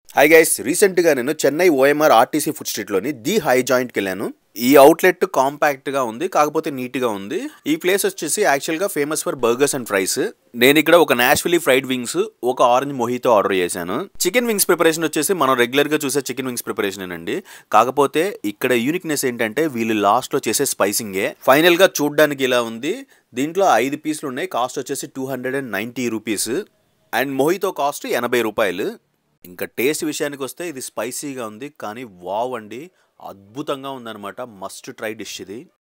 hi guys రీసెంట్గా నేను Chennai OMR RTC food స్ట్రీట్లోని ది హై జాయింట్కి వెళ్ళాను ఈ అవుట్లెట్ కాంపాక్ట్గా ఉంది కాకపోతే నీట్గా ఉంది ఈ ప్లేస్ వచ్చేసి యాక్చువల్గా famous for burgers and fries నేను ఇక్కడ ఒక నాష్విలీ ఫ్రైడ్ వింగ్స్ ఒక ఆరెంజ్ మొహితో ఆర్డర్ చేశాను చికెన్ వింగ్స్ ప్రిపరేషన్ వచ్చేసి మనం రెగ్యులర్గా చూసే చికెన్ వింగ్స్ ప్రిపరేషన్ అండి కాకపోతే ఇక్కడ యూనిక్నెస్ ఏంటంటే వీళ్ళు లాస్ట్లో చేసే స్పైసింగే ఫైనల్గా చూడడానికి ఇలా ఉంది దీంట్లో ఐదు పీసులు ఉన్నాయి కాస్ట్ వచ్చేసి two hundred and ninety rupees and mojito cost ఎనభై రూపాయలు ఇంకా టేస్ట్ విషయానికి వస్తే ఇది స్పైసీగా ఉంది కానీ వావ్ అండి అద్భుతంగా ఉందన్నమాట మస్ట్ ట్రై డిష్ ఇది